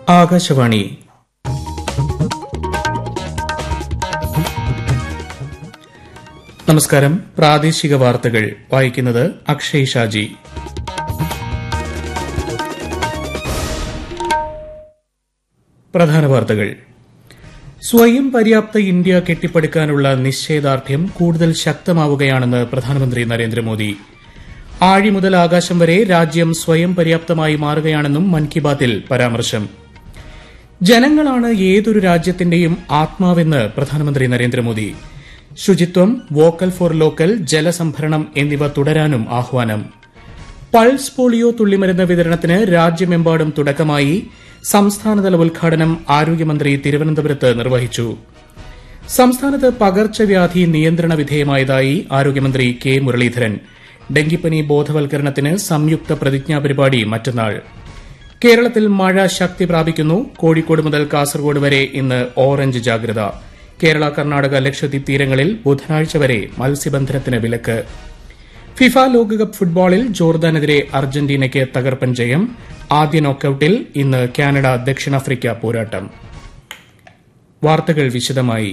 ആകാശവാണി നമസ്കാരം പ്രാദേശിക വാർത്തകൾ വായിക്കുന്നത് അക്ഷയ് ഷാജി പ്രധാന വാർത്തകൾ സ്വയം പര്യാപ്ത ഇന്ത്യ കെട്ടിപ്പടുക്കാനുള്ള നിശ്ചയദാർഢ്യം കൂടുതൽ ശക്തമാവുകയാണെന്ന് പ്രധാനമന്ത്രി നരേന്ദ്രമോദി ആഴി മുതൽ ആകാശം വരെ രാജ്യം സ്വയം പര്യാപ്തമായി മാറുകയാണെന്നും മൻ കി ബാത്തിൽ പരാമർശം ജനങ്ങളാണ് ഏതൊരു രാജ്യത്തിന്റെയും ആത്മാവെന്ന് പ്രധാനമന്ത്രി നരേന്ദ്രമോദി ശുചിത്വം വോക്കൽ ഫോർ ലോക്കൽ ജലസംഭരണം എന്നിവ തുടരാനും ആഹ്വാനം പൾസ് പോളിയോ തുള്ളിമരുന്ന് വിതരണത്തിന് രാജ്യമെമ്പാടും തുടക്കമായി സംസ്ഥാനതല ഉദ്ഘാടനം ആരോഗ്യമന്ത്രി തിരുവനന്തപുരത്ത് നിർവഹിച്ചു സംസ്ഥാനത്ത് പകർച്ചവ്യാധി നിയന്ത്രണ വിധേയമായതായി ആരോഗ്യമന്ത്രി കെ മുരളീധരൻ ഡെങ്കിപ്പനി ബോധവൽക്കരണത്തിന് സംയുക്ത പ്രതിജ്ഞാ പരിപാടി മറ്റന്നാൾ കേരളത്തിൽ മഴ ശക്തി പ്രാപിക്കുന്നു കോഴിക്കോട് മുതൽ കാസർഗോഡ് വരെ ഇന്ന് ഓറഞ്ച് ജാഗ്രത കേരള കർണാടക ലക്ഷദ്വീപ് തീരങ്ങളിൽ ബുധനാഴ്ച വരെ മത്സ്യബന്ധനത്തിന് വിലക്ക് ഫിഫ ലോകകപ്പ് ഫുട്ബോളിൽ ജോർദാനെതിരെ അർജന്റീനയ്ക്ക് തകർപ്പൻ ജയം ആദ്യ നോക്കൌട്ടിൽ ഇന്ന് കാനഡ ദക്ഷിണാഫ്രിക്ക പോരാട്ടം വാർത്തകൾ വിശദമായി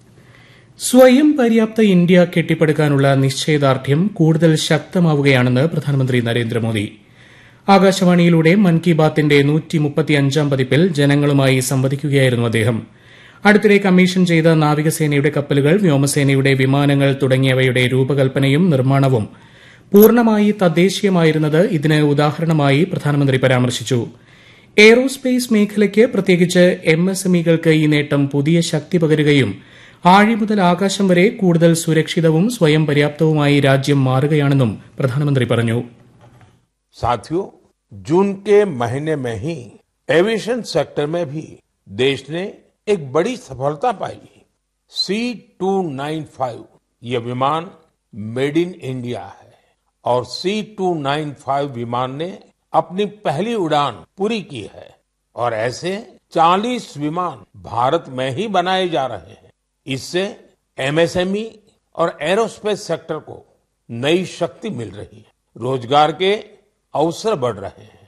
സ്വയം പര്യാപ്ത ഇന്ത്യ കെട്ടിപ്പടുക്കാനുള്ള നിശ്ചയദാർഢ്യം കൂടുതൽ ശക്തമാവുകയാണെന്ന് പ്രധാനമന്ത്രി നരേന്ദ്രമോദി ആകാശവാണിയിലൂടെ മൻ കി ബാത്തിന്റെ നൂറ്റിമുപ്പത്തിയഞ്ചാം പതിപ്പിൽ ജനങ്ങളുമായി സംവദിക്കുകയായിരുന്നു അദ്ദേഹം അടുത്തിടെ കമ്മീഷൻ ചെയ്ത നാവികസേനയുടെ കപ്പലുകൾ വ്യോമസേനയുടെ വിമാനങ്ങൾ തുടങ്ങിയവയുടെ രൂപകൽപ്പനയും നിർമ്മാണവും പൂർണ്ണമായി തദ്ദേശീയമായിരുന്നത് ഇതിന് ഉദാഹരണമായി പ്രധാനമന്ത്രി പരാമർശിച്ചു എയ്റോസ്പേസ് മേഖലയ്ക്ക് പ്രത്യേകിച്ച് എംഎസ്എംഇകൾക്ക് ഈ നേട്ടം പുതിയ ശക്തി പകരുകയും ആഴി മുതൽ ആകാശം വരെ കൂടുതൽ സുരക്ഷിതവും സ്വയം പര്യാപ്തവുമായി രാജ്യം മാറുകയാണെന്നും പ്രധാനമന്ത്രി പറഞ്ഞു साथियों जून के महीने में ही एविएशन सेक्टर में भी देश ने एक बड़ी सफलता पाई सी टू नाइन फाइव ये विमान मेड इन इंडिया है और सी टू नाइन फाइव विमान ने अपनी पहली उड़ान पूरी की है और ऐसे 40 विमान भारत में ही बनाए जा रहे हैं इससे एमएसएमई और एरोस्पेस सेक्टर को नई शक्ति मिल रही है रोजगार के अवसर बढ़ रहे हैं